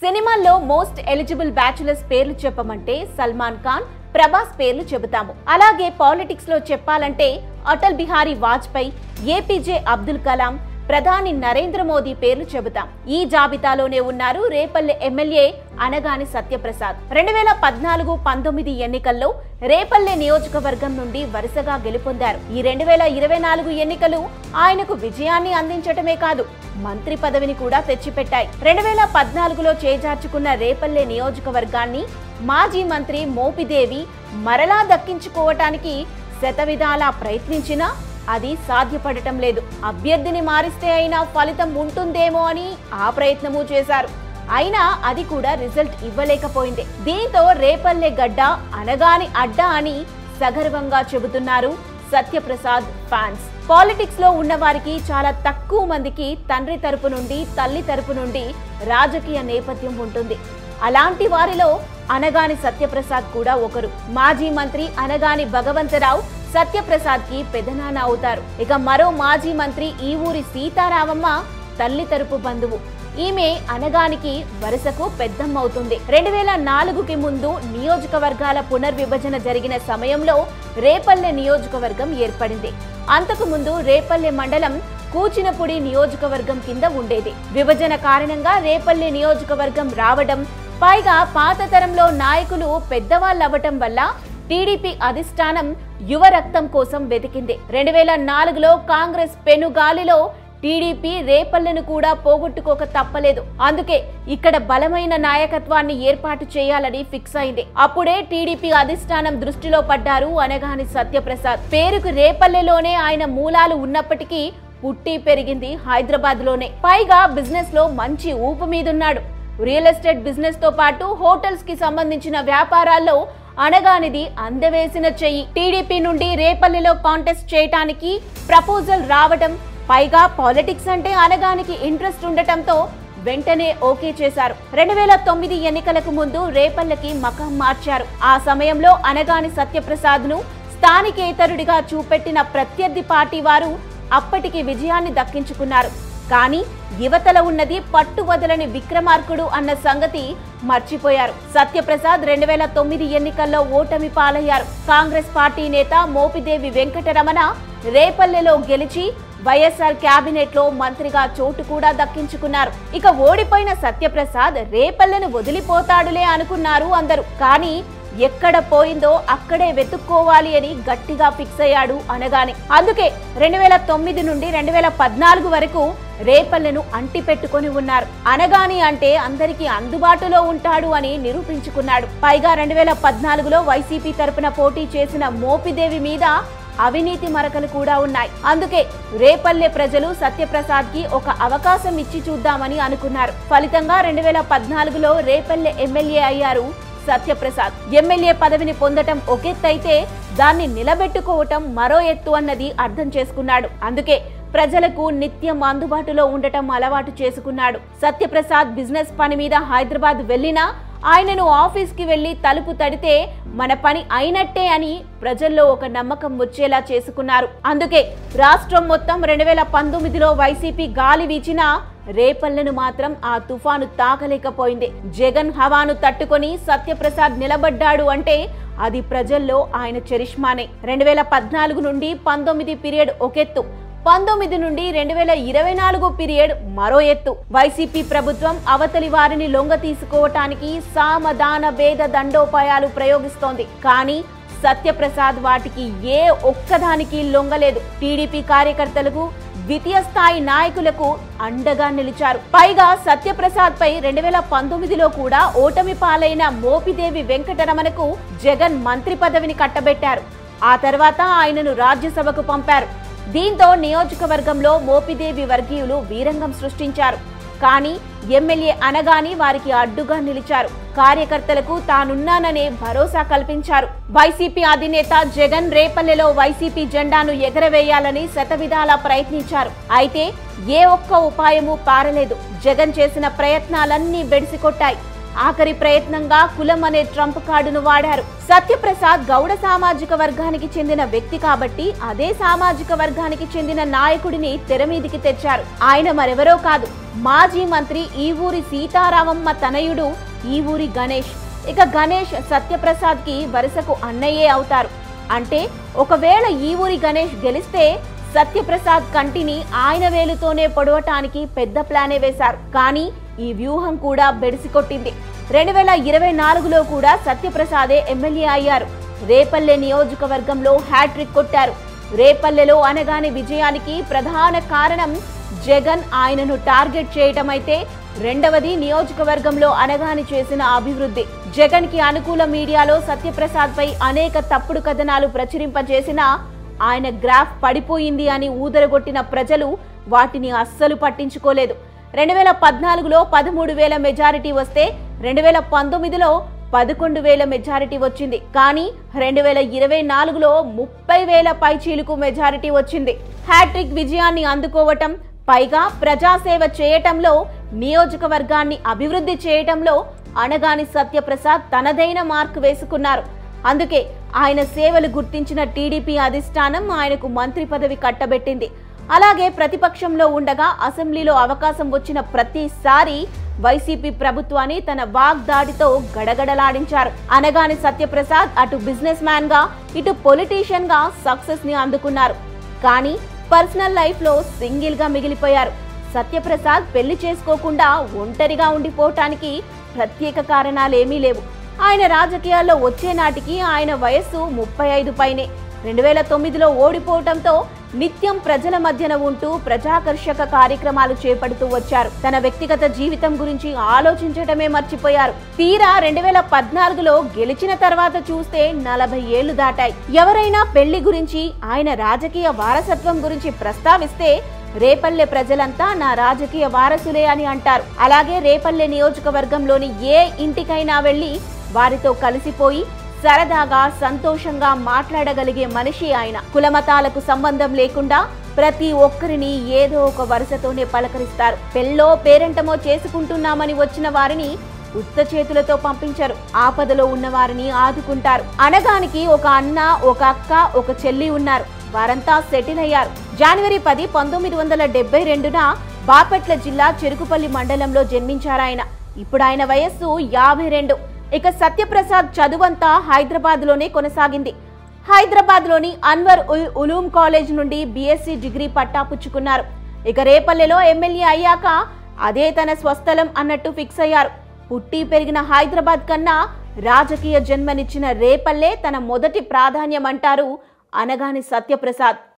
సినిమాల్లో most eligible bachelors పేర్లు చెప్పమంటే సల్మాన్ ఖాన్ ప్రభాస్ పేర్లు చెబుతాము అలాగే పాలిటిక్స్ లో చెప్పాలంటే అటల్ బిహారీ వాజ్పేయి ఏపీజే అబ్దుల్ కలాం ప్రధాని నరేంద్ర మోదీ పేర్లు చెబుతాం ఈ జాబితాలోనే ఉన్నారు రేపల్లె ఎమ్మెల్యే అనగాని సత్యప్రసాద్ రెండు వేల పద్నాలుగు పంతొమ్మిది ఎన్నికల్లో రేపల్లె నియోజకవర్గం నుండి వరుసగా గెలుపొందారు ఈ రెండు వేల ఇరవై నాలుగు ఎన్నికలు ఆయనకు విజయాన్ని అందించటమే కాదు మంత్రి పదవిని కూడా తెచ్చిపెట్టాయి రెండు వేల పద్నాలుగులో చేజార్చుకున్న రేపల్లె నియోజకవర్గాన్ని మాజీ మంత్రి మోపిదేవి మరలా దక్కించుకోవటానికి శతవిధాలా ప్రయత్నించినా అది సాధ్యపడటం లేదు అభ్యర్థిని మారిస్తే అయినా ఫలితం ఉంటుందేమో అని ఆ ప్రయత్నము చేశారు అయినా అది కూడా రిజల్ట్ ఇవ్వలేకపోయింది దీంతో రేపల్లె గడ్డ అనగాని అడ్డ అని సగర్వంగా చెబుతున్నారు సత్యప్రసాద్ ఫ్యాన్స్ పాలిటిక్స్ లో ఉన్న వారికి చాలా తక్కువ మందికి తండ్రి తరపు నుండి తల్లి తరపు నుండి రాజకీయ నేపథ్యం ఉంటుంది అలాంటి వారిలో అనగాని సత్యప్రసాద్ కూడా ఒకరు మాజీ మంత్రి అనగాని భగవంతరావు సత్యప్రసాద్ కి పెదనాన్న అవుతారు ఇక మరో మాజీ మంత్రి ఈ ఊరి సీతారామమ్మ తల్లి తరపు బంధువు ఈమె అనగానికి వరుసకు పెద్దమ్మ అవుతుంది రెండు వేల నాలుగుకి ముందు నియోజకవర్గాల పునర్విభజన జరిగిన సమయంలో రేపల్లె నియోజకవర్గం ఏర్పడింది అంతకు ముందు రేపల్లె మండలం కూచినపుడి నియోజకవర్గం కింద ఉండేది విభజన కారణంగా రేపల్లె నియోజకవర్గం రావడం పైగా పాత తరంలో నాయకులు పెద్దవాళ్ళవ్వటం వల్ల టీడీపీ అధిష్టానం యువ రక్తం కోసం వెతికింది రెండు వేల నాలుగులో కాంగ్రెస్ పెనుగాలిలో టీడీపీ రేపల్లెను కూడా పోగొట్టుకోక తప్పలేదు అందుకే ఇక్కడ బలమైన నాయకత్వాన్ని ఏర్పాటు చేయాలని ఫిక్స్ అయింది అప్పుడే టీడీపీ అధిష్టానం దృష్టిలో పడ్డారు అనగాని సత్యప్రసాద్ పేరుకు రేపల్లెలోనే ఆయన మూలాలు ఉన్నప్పటికీ పుట్టి పెరిగింది హైదరాబాద్ లోనే పైగా బిజినెస్ లో మంచి ఊపు మీదున్నాడు రియల్ ఎస్టేట్ బిజినెస్ తో పాటు హోటల్స్ కి సంబంధించిన వ్యాపారాల్లో అనగానిది అందవేసిన చెయ్యి టీడీపీ నుండి రేపల్లిలో కాంటెస్ట్ చేయటానికి ప్రపోజల్ రావడం పైగా పాలిటిక్స్ అంటే అనగానికి ఇంట్రెస్ట్ ఉండటంతో వెంటనే ఓకే చేశారు రెండు వేల తొమ్మిది ఎన్నికలకు ముందు రేపల్లకి మకం మార్చారు ఆ సమయంలో అనగాని సత్యప్రసాద్ ను స్థానికేతరుడిగా చూపెట్టిన ప్రత్యర్థి పార్టీ వారు అప్పటికి విజయాన్ని దక్కించుకున్నారు కానీ యువతల ఉన్నది పట్టు వదలని విక్రమార్కుడు అన్న సంగతి మర్చిపోయారు సత్యప్రసాద్ రెండు వేల తొమ్మిది ఎన్నికల్లో ఓటమి పాలయ్యారు కాంగ్రెస్ పార్టీ నేత మోపిదేవి వెంకటరమణ రేపల్లెలో గెలిచి వైఎస్ఆర్ క్యాబినెట్ లో మంత్రిగా చోటు కూడా దక్కించుకున్నారు ఇక ఓడిపోయిన సత్యప్రసాద్ రేపల్లెను వదిలిపోతాడులే అనుకున్నారు అందరూ కానీ ఎక్కడ పోయిందో అక్కడే వెతుక్కోవాలి అని గట్టిగా ఫిక్స్ అయ్యాడు అనగానే అందుకే రెండు వేల తొమ్మిది నుండి రెండు వేల పద్నాలుగు వరకు రేపల్లెను అంటి పెట్టుకొని ఉన్నారు అనగాని అంటే అందరికీ అందుబాటులో ఉంటాడు అని నిరూపించుకున్నాడు పైగా రెండు వేల పద్నాలుగులో వైసీపీ తరపున పోటీ చేసిన మోపిదేవి మీద అవినీతి మరకలు కూడా ఉన్నాయి అందుకే రేపల్లె ప్రజలు సత్యప్రసాద్ కి ఒక అవకాశం ఇచ్చి చూద్దామని అనుకున్నారు ఫలితంగా రెండు వేల పద్నాలుగులో రేపల్లె ఎమ్మెల్యే అయ్యారు సత్యప్రసాద్ ఎమ్మెల్యే పదవిని పొందటం ఒకెత్తైతే దాన్ని నిలబెట్టుకోవటం మరో ఎత్తు అన్నది అర్థం చేసుకున్నాడు అందుకే ప్రజలకు నిత్యం అందుబాటులో ఉండటం అలవాటు చేసుకున్నాడు సత్యప్రసాద్ బిజినెస్ పని మీద హైదరాబాద్ వెళ్ళినా ఆయనను ఆఫీస్ కి వెళ్లి తలుపు తడితే మన పని అయినట్టే అని ప్రజల్లో ఒక నమ్మకం వచ్చేలా చేసుకున్నారు అందుకే రాష్ట్రం మొత్తం రెండు వేల పంతొమ్మిదిలో వైసీపీ గాలి వీచినా రేపల్లెను మాత్రం ఆ తుఫాను తాకలేకపోయింది జగన్ హవాను తట్టుకొని సత్యప్రసాద్ నిలబడ్డాడు అంటే అది ప్రజల్లో ఆయన చరిష్మానే రెండు వేల పద్నాలుగు నుండి పంతొమ్మిది పీరియడ్ ఒకెత్తు పంతొమ్మిది నుండి రెండు వేల ఇరవై నాలుగు పీరియడ్ మరో ఎత్తు వైసీపీ ప్రభుత్వం అవతలి వారిని లొంగ తీసుకోవటానికి సామదాన భేద దండోపాయాలు ప్రయోగిస్తోంది కానీ సత్యప్రసాద్ వాటికి ఏ ఒక్కదానికి లొంగలేదు టీడీపీ కార్యకర్తలకు ద్వితీయ స్థాయి నాయకులకు అండగా నిలిచారు పైగా సత్యప్రసాద్ పై రెండు వేల పంతొమ్మిదిలో కూడా ఓటమి పాలైన మోపిదేవి వెంకటరమణకు జగన్ మంత్రి పదవిని కట్టబెట్టారు ఆ తర్వాత ఆయనను రాజ్యసభకు పంపారు దీంతో నియోజకవర్గంలో మోపిదేవి వర్గీయులు వీరంగం సృష్టించారు కానీ ఎమ్మెల్యే అనగాని వారికి అడ్డుగా నిలిచారు కార్యకర్తలకు తానున్నాననే భరోసా కల్పించారు వైసీపీ అధినేత జగన్ రేపల్లెలో వైసీపీ జెండాను ఎగరవేయాలని శతవిధాలా ప్రయత్నించారు అయితే ఏ ఒక్క ఉపాయము పారలేదు జగన్ చేసిన ప్రయత్నాలన్నీ బెడిసికొట్టాయి ఆఖరి ప్రయత్నంగా కులం అనే ట్రంప్ కార్డును వాడారు సత్యప్రసాద్ గౌడ సామాజిక వర్గానికి చెందిన వ్యక్తి కాబట్టి అదే సామాజిక వర్గానికి చెందిన నాయకుడిని తెర మీదికి తెచ్చారు ఆయన మరెవరో కాదు మాజీ మంత్రి ఈ ఊరి సీతారామమ్మ తనయుడు ఈ ఊరి గణేష్ ఇక గణేష్ సత్యప్రసాద్ కి వరుసకు అన్నయ్యే అవుతారు అంటే ఒకవేళ ఈ ఊరి గణేష్ గెలిస్తే సత్యప్రసాద్ కంటిని ఆయన వేలుతోనే పొడవటానికి పెద్ద ప్లానే వేశారు కానీ ఈ వ్యూహం కూడా బెడిసికొట్టింది రెండు వేల ఇరవై నాలుగులో కూడా సత్యప్రసాదే ఎమ్మెల్యే అయ్యారు రేపల్లె నియోజకవర్గంలో హ్యాట్రిక్ కొట్టారు రేపల్లెలో అనగానే విజయానికి ప్రధాన కారణం జగన్ ఆయనను టార్గెట్ చేయటం అయితే రెండవది నియోజకవర్గంలో అనగాని చేసిన అభివృద్ధి జగన్ కి అనుకూల మీడియాలో సత్యప్రసాద్ పై అనేక తప్పుడు కథనాలు ప్రచురింపజేసినా ఆయన గ్రాఫ్ పడిపోయింది అని ఊదరగొట్టిన ప్రజలు వాటిని అస్సలు పట్టించుకోలేదు రెండు వేల పద్నాలుగులో పదమూడు వేల మెజారిటీ వస్తే రెండు వేల పంతొమ్మిదిలో పదకొండు వేల మెజారిటీ వచ్చింది కానీ రెండు వేల ఇరవై నాలుగులో ముప్పై వేల పైచీలకు మెజారిటీ వచ్చింది హ్యాట్రిక్ విజయాన్ని అందుకోవటం పైగా ప్రజాసేవ చేయటంలో నియోజకవర్గాన్ని అభివృద్ధి చేయటంలో అనగాని సత్యప్రసాద్ తనదైన మార్కు వేసుకున్నారు అందుకే ఆయన సేవలు గుర్తించిన టీడీపీ అధిష్టానం ఆయనకు మంత్రి పదవి కట్టబెట్టింది అలాగే ప్రతిపక్షంలో ఉండగా అసెంబ్లీలో అవకాశం వచ్చిన ప్రతిసారి వైసీపీ ప్రభుత్వాన్ని తన వాగ్దాడితో గడగడలాడించారు అనగాని సత్యప్రసాద్ అటు బిజినెస్ మ్యాన్ గా ఇటు పొలిటీషియన్ గా సక్సెస్ ని అందుకున్నారు కానీ పర్సనల్ లైఫ్ లో సింగిల్ గా మిగిలిపోయారు సత్యప్రసాద్ పెళ్లి చేసుకోకుండా ఒంటరిగా ఉండిపోవటానికి ప్రత్యేక కారణాలేమీ లేవు ఆయన రాజకీయాల్లో వచ్చే నాటికి ఆయన వయస్సు ముప్పై ఐదు పైనే రెండు వేల తొమ్మిదిలో ఓడిపోవటంతో నిత్యం ప్రజల మధ్యన ఉంటూ ప్రజాకర్షక కార్యక్రమాలు చేపడుతూ వచ్చారు తన వ్యక్తిగత జీవితం గురించి ఆలోచించటమే మర్చిపోయారు తీరా రెండు వేల పద్నాలుగులో గెలిచిన తర్వాత చూస్తే నలభై ఏళ్లు దాటాయి ఎవరైనా పెళ్లి గురించి ఆయన రాజకీయ వారసత్వం గురించి ప్రస్తావిస్తే రేపల్లె ప్రజలంతా నా రాజకీయ వారసులే అని అంటారు అలాగే రేపల్లె నియోజకవర్గంలోని ఏ ఇంటికైనా వెళ్లి వారితో కలిసిపోయి సరదాగా సంతోషంగా మాట్లాడగలిగే మనిషి ఆయన కులమతాలకు సంబంధం లేకుండా ప్రతి ఒక్కరిని ఏదో ఒక వరుసతోనే పలకరిస్తారు పెళ్ళో పేరెంటమో చేసుకుంటున్నామని వచ్చిన వారిని ఉత్త చేతులతో పంపించరు ఆపదలో ఉన్న వారిని ఆదుకుంటారు అనగానికి ఒక అన్న ఒక అక్క ఒక చెల్లి ఉన్నారు వారంతా సెటిల్ అయ్యారు జనవరి పది పంతొమ్మిది వందల డెబ్బై రెండున బాపట్ల జిల్లా చెరుకుపల్లి మండలంలో జన్మించారాయన ఇప్పుడు ఆయన వయస్సు యాభై రెండు ఇక సత్యప్రసాద్ చదువంతా హైదరాబాద్ లోనే కొనసాగింది హైదరాబాద్ లోని అన్వర్ ఉల్ ఉలూం కాలేజ్ నుండి బీఎస్సీ డిగ్రీ పట్టా పుచ్చుకున్నారు ఇక రేపల్లెలో ఎమ్మెల్యే అయ్యాక అదే తన స్వస్థలం అన్నట్టు ఫిక్స్ అయ్యారు పుట్టి పెరిగిన హైదరాబాద్ కన్నా రాజకీయ జన్మనిచ్చిన రేపల్లె తన మొదటి ప్రాధాన్యం అంటారు అనగాని సత్యప్రసాద్